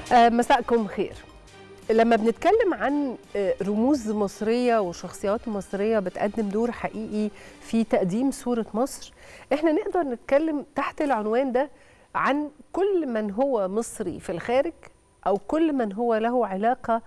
آه، مساءكم خير لما بنتكلم عن آه، رموز مصرية وشخصيات مصرية بتقدم دور حقيقي في تقديم صورة مصر احنا نقدر نتكلم تحت العنوان ده عن كل من هو مصري في الخارج أو كل من هو له علاقة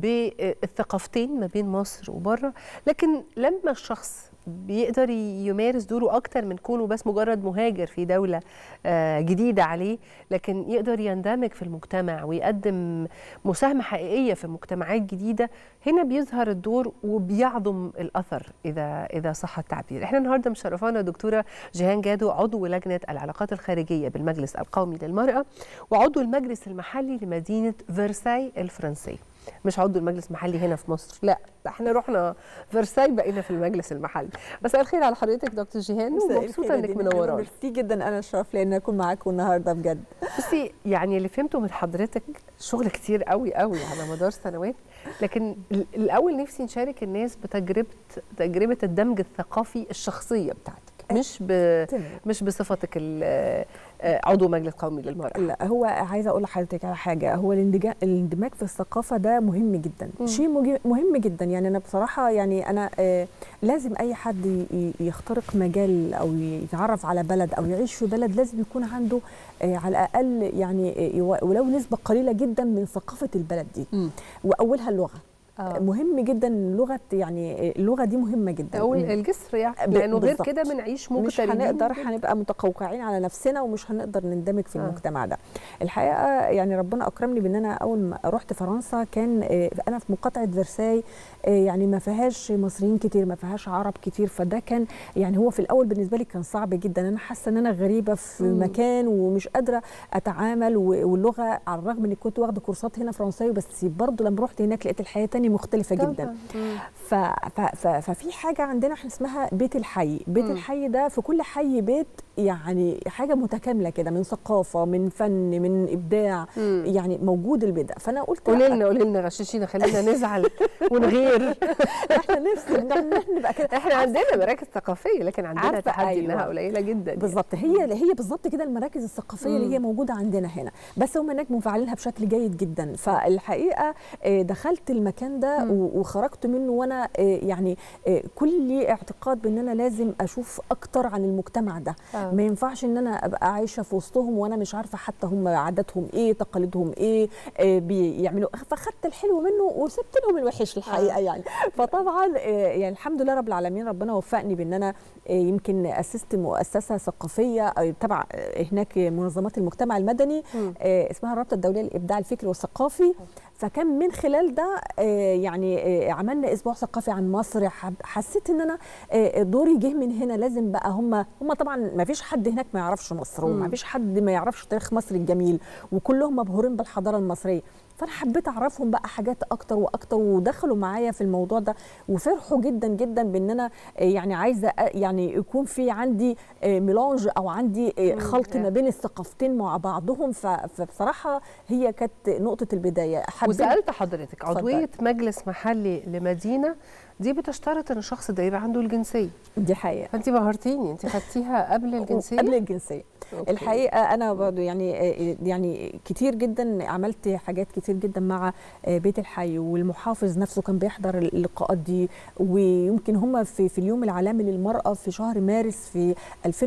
بالثقافتين ما بين مصر وبره لكن لما الشخص بيقدر يمارس دوره أكتر من كونه بس مجرد مهاجر في دولة آه، جديدة عليه لكن يقدر يندمج في المجتمع ويقدم مساهمة حقيقية في مجتمعات جديدة هنا بيظهر الدور وبيعظم الأثر إذا إذا صح التعبير احنا النهاردة مشرفانا دكتورة جيهان جادو عضو لجنة العلاقات الخارجية بالمجلس القومي للمرأة وعضو المجلس المحلي لمدينة فرساي الفرنسية مش عضو المجلس المحلي هنا في مصر لا ده احنا رحنا فرساي بقينا في المجلس المحلي مساء الخير على حضرتك دكتور جيهان ومبسوطه انك منورانا ميرسي جدا انا الشرف لي ان اكون معاكم النهارده بجد بصي يعني اللي فهمته من حضرتك شغل كتير قوي قوي على مدار سنوات لكن ال- الاول نفسي نشارك الناس بتجربه تجربه الدمج الثقافي الشخصيه بتاعتك مش ب... تمام. مش بصفتك ال- آه، عضو مجلس قومي للمراه لا هو عايزه اقول لحضرتك على حاجه هو الاندجا- الاندماج في الثقافه ده مهم جدا مم. شيء مج- مهم جدا يعني انا بصراحه يعني انا آه لازم اي حد ي- ي- يخترق مجال او يتعرف على بلد او يعيش في بلد لازم يكون عنده آه على الاقل يعني آه ولو نسبه قليله جدا من ثقافه البلد دي مم. واولها اللغه آه. مهم جدا لغه يعني آه، اللغه دي مهمه جدا او الجسر يعني ب- لانه غير بالظبط. كده بنعيش مش مغتربين هنقدر هنبقى متقوقعين على نفسنا ومش هنقدر نندمج في آه. المجتمع ده الحقيقه يعني ربنا اكرمني بان انا اول ما رحت فرنسا كان آه، انا في مقاطعه فرساي آه، يعني ما فيهاش مصريين كتير ما فيهاش عرب كتير فده كان يعني هو في الاول بالنسبه لي كان صعب جدا انا حاسه ان انا غريبه في مم. مكان ومش قادره اتعامل و- واللغه على الرغم اني كنت واخده كورسات هنا فرنساوي بس برضه لما رحت هناك لقيت الحياه تاني مختلفه جدا طبعاً. مم. ف... ف... ف... ففي حاجه عندنا احنا اسمها بيت الحي بيت مم. الحي ده في كل حي بيت يعني حاجه متكامله كده من ثقافه من فن من ابداع مم. يعني موجود البيت ده فانا قلت قولي لأ، لنا قولي لنا غششينا خلينا نزعل ونغير احنا نفسي ان احنا نبقى كده احنا عندنا مراكز ثقافيه لكن عندنا عارفة، تحدي أيوة. انها قليله جدا بالظبط هي هي بالظبط كده المراكز الثقافيه اللي هي موجوده عندنا هنا بس هم هناك مفعلينها بشكل جيد جدا فالحقيقه آه، دخلت المكان ده و- وخرجت منه وانا آه، يعني آه، كل اعتقاد بان انا لازم اشوف اكتر عن المجتمع ده آه. ما ينفعش ان انا ابقى عايشه في وسطهم وانا مش عارفه حتى هم عاداتهم ايه تقاليدهم ايه آه، بيعملوا فاخدت الحلو منه وسبت لهم الوحش الحقيقه يعني فطبعا آه، يعني الحمد لله رب العالمين ربنا وفقني بان انا آه، يمكن اسست مؤسسه ثقافيه أو تبع آه، هناك منظمات المجتمع المدني مم. آه، اسمها الرابطه الدوليه للابداع الفكري والثقافي فكان من خلال ده آه، يعني آه، عملنا اسبوع ثقافي عن مصر حب- حسيت ان انا آه، دوري جه من هنا لازم بقى هم هم طبعا ما فيش حد هناك ما يعرفش مصر وما مم. فيش حد ما يعرفش تاريخ مصر الجميل وكلهم مبهورين بالحضاره المصريه فانا حبيت اعرفهم بقى حاجات اكتر واكتر ودخلوا معايا في الموضوع ده وفرحوا جدا جدا بان انا آه، يعني عايزه أ- يعني يكون في عندي آه، ميلانج او عندي آه، مم. خلط ما بين الثقافتين مع بعضهم ف- فبصراحه هي كانت نقطه البدايه حبيت وسالت حضرتك اتفضلي. عضويه مجلس محلي لمدينه دي بتشترط ان الشخص ده يبقى عنده الجنسيه دي حقيقه فانت بهرتيني انت خدتيها قبل الجنسيه قبل الجنسيه أوكي. الحقيقه انا برضو يعني يعني كتير جدا عملت حاجات كتير جدا مع بيت الحي والمحافظ نفسه كان بيحضر اللقاءات دي ويمكن هم في في اليوم العالمي للمراه في شهر مارس في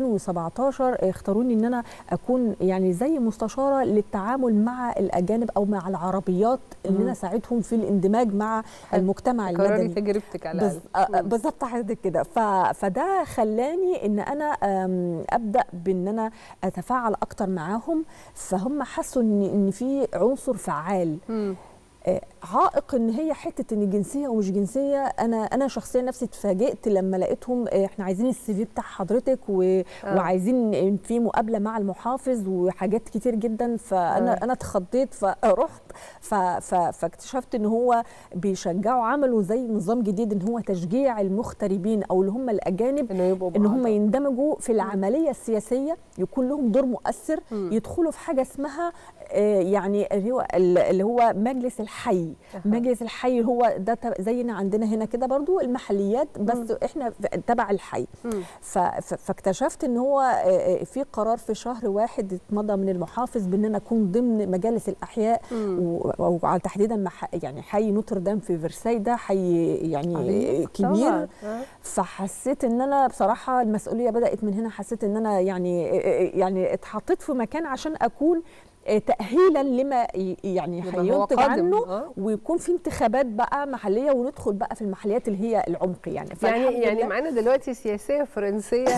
2017 اختاروني ان انا اكون يعني زي مستشاره للتعامل مع الاجانب او مع العربيات ان مم. انا اساعدهم في الاندماج مع المجتمع كرري المدني تجربتك على بز... الأقل. آه، بالظبط حضرتك كده ف... فده خلاني ان انا آم، ابدا بان انا اتفاعل اكتر معاهم فهم حسوا ان ان في عنصر فعال مم. آه، عائق ان هي حته ان جنسيه ومش جنسيه انا انا شخصيا نفسي اتفاجئت لما لقيتهم آه، احنا عايزين السي في بتاع حضرتك و... آه. وعايزين في مقابله مع المحافظ وحاجات كتير جدا فانا آه. انا اتخضيت فرحت ف... ف... فاكتشفت ان هو بيشجعوا عملوا زي نظام جديد ان هو تشجيع المغتربين او اللي هم الاجانب انه يبقوا ان هم بعض. يندمجوا في العمليه السياسيه يكون لهم دور مؤثر مم. يدخلوا في حاجه اسمها آه، يعني اللي هو اللي هو مجلس الحي أها. مجلس الحي هو ده تب- زينا عندنا هنا كده برضو المحليات بس مم. احنا في- تبع الحي مم. ف- ف- فاكتشفت ان هو آه، آه، في قرار في شهر واحد اتمضى من المحافظ بان انا اكون ضمن مجالس الاحياء مم. و- وعلى تحديدا مع ح- يعني حي نوتردام في فرساي ده حي يعني عظيم. كبير طبعاً. آه. فحسيت ان انا بصراحه المسؤوليه بدات من هنا حسيت ان انا يعني يعني اتحطيت في مكان عشان اكون تاهيلا لما ي- يعني لما هو هينتج قادم. عنه آه. ويكون في انتخابات بقى محليه وندخل بقى في المحليات اللي هي العمق يعني يعني فالحمد يعني لله معانا دلوقتي سياسيه فرنسيه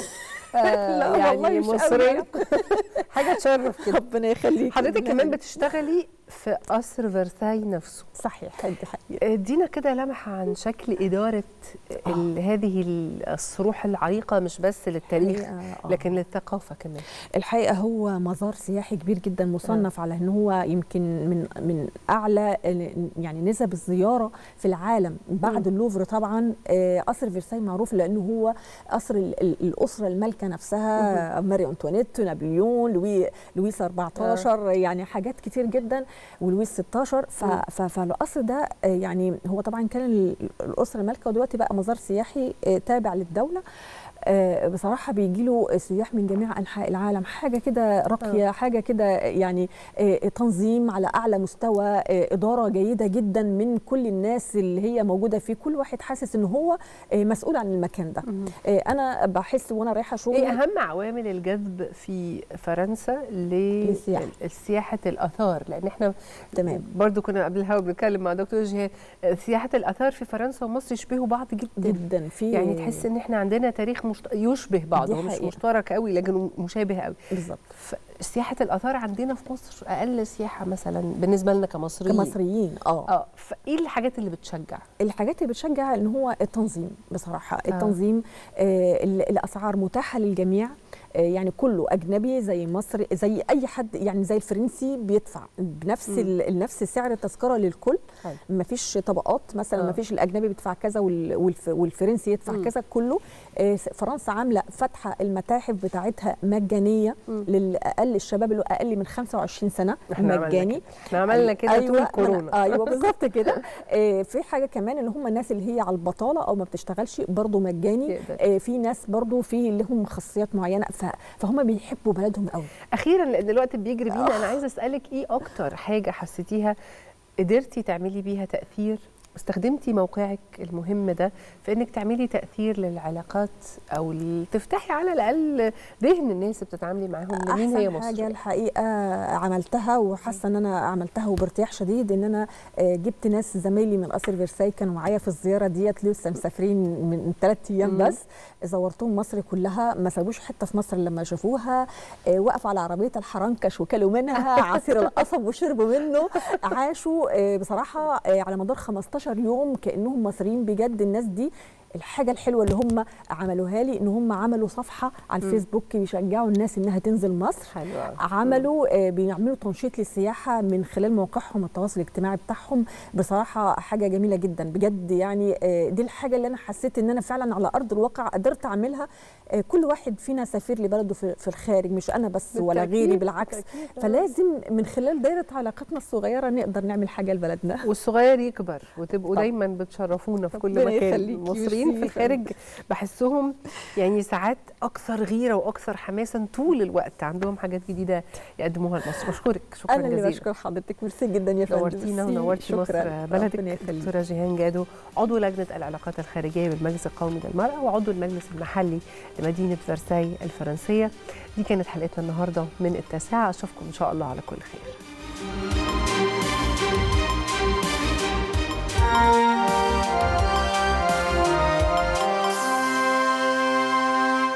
آه لا يعني والله مش قوي مصريه حاجه تشرف كده ربنا يخليك حضرتك كمان بتشتغلي في قصر فرساي نفسه صحيح دي حقيقه ادينا كده لمحه عن شكل اداره ال- هذه الصروح العريقه مش بس للتاريخ حقيقة، آه. لكن للثقافه كمان الحقيقه هو مزار سياحي كبير جدا مصنف على ان هو يمكن من من اعلى ال- يعني نسب الزياره في العالم بعد اللوفر طبعا آه، قصر فرساي معروف لانه هو قصر ال- ال- الاسره المالكه نفسها ماري انطوانيت نابليون لوي لويس 14 يعني حاجات كتير جدا ولويس 16 ف- مم. ف- فالقصر ده آه، يعني هو طبعا كان ال- الاسره المالكه ودلوقتي بقى مزار سياحي آه، تابع للدوله آه، بصراحة بيجي له سياح من جميع أنحاء العالم حاجة كده راقية حاجة كده يعني آه، تنظيم على أعلى مستوى آه، إدارة جيدة جدا من كل الناس اللي هي موجودة فيه كل واحد حاسس إن هو آه، مسؤول عن المكان ده آه، أنا بحس وأنا رايحة شغل ايه اهم عوامل الجذب في فرنسا للسياحة. لسياحه الاثار لان احنا تمام. برضو كنا قبل الهوا بنتكلم مع دكتور جهاد سياحه الاثار في فرنسا ومصر يشبهوا بعض جدا جدا في يعني تحس ان احنا عندنا تاريخ مشت... يشبه بعض دي هو مش حقيقة. مشترك قوي لكن مشابه قوي بالظبط سياحه الاثار عندنا في مصر اقل سياحه مثلا بالنسبه لنا كمصريين كمصريين اه اه فايه الحاجات اللي بتشجع الحاجات اللي بتشجع ان هو التنظيم بصراحه آه. آه. التنظيم آه ال- الاسعار متاحه للجميع آه يعني كله اجنبي زي مصري زي اي حد يعني زي الفرنسي بيدفع بنفس مم. ال- نفس سعر التذكره للكل حلو. ما فيش طبقات مثلا آه. ما فيش الاجنبي بيدفع كذا وال- والف والفرنسي يدفع مم. كذا كله آه س- فرنسا عامله فاتحه المتاحف بتاعتها مجانيه مم. للاقل الشباب اللي اقل من 25 سنه إحنا عملنا مجاني كده. احنا عملنا كده أيوة طول ما أنا- كورونا ايوه بالظبط كده آه، في حاجه كمان اللي هم الناس اللي هي على البطاله او ما بتشتغلش برضو مجاني يقدر. آه، في ناس برضو في لهم خاصيات معينه ف- فهم بيحبوا بلدهم قوي اخيرا لان الوقت بيجري بينا انا عايزه اسالك ايه اكتر حاجه حسيتيها قدرتي تعملي بيها تاثير استخدمتي موقعك المهم ده في انك تعملي تاثير للعلاقات او ال- تفتحي على الاقل ذهن الناس اللي بتتعاملي معاهم لمين هي احسن مصر حاجه الحقيقه عملتها وحاسه ان انا عملتها وبارتياح شديد ان انا آه، جبت ناس زمايلي من قصر فرساي كانوا معايا في الزياره ديت لسه مسافرين من ثلاث ايام مم. بس زورتهم مصر كلها ما سابوش حته في مصر لما شافوها آه، وقفوا على عربيه الحرنكش وكلوا منها عصير القصب وشربوا منه عاشوا آه، بصراحه آه، على مدار 15 يوم كانهم مصريين بجد الناس دي الحاجه الحلوه اللي هم عملوها لي ان هم عملوا صفحه على الفيسبوك بيشجعوا الناس انها تنزل مصر حلوة أوي. عملوا آه، بيعملوا تنشيط للسياحه من خلال موقعهم التواصل الاجتماعي بتاعهم بصراحه حاجه جميله جدا بجد يعني آه، دي الحاجه اللي انا حسيت ان انا فعلا على ارض الواقع قدرت اعملها آه، كل واحد فينا سفير لبلده في في الخارج مش انا بس ولا بالتأكيد، غيري بالعكس بالتأكيد. فلازم من خلال دايره علاقتنا الصغيره نقدر نعمل حاجه لبلدنا والصغير يكبر وتبقوا طبعا. دايما بتشرفونا في كل ربنا مكان يخليكي، المصريين في ميرسي الخارج بحسهم يعني ساعات اكثر غيره واكثر حماسا طول الوقت عندهم حاجات جديده يقدموها لمصر بشكرك شكرا انا اللي جزيلا بشكر حضرتك ميرسي جدا يا فندم نورتينا ميرسي، ونورتي مصر شكراً. بلدك ربنا يخليك. دكتوره جيهان جادو عضو لجنه العلاقات الخارجيه بالمجلس القومي للمراه وعضو المجلس المحلي لمدينه فرساي الفرنسيه دي كانت حلقتنا النهارده من التاسعه اشوفكم ان شاء الله على كل خير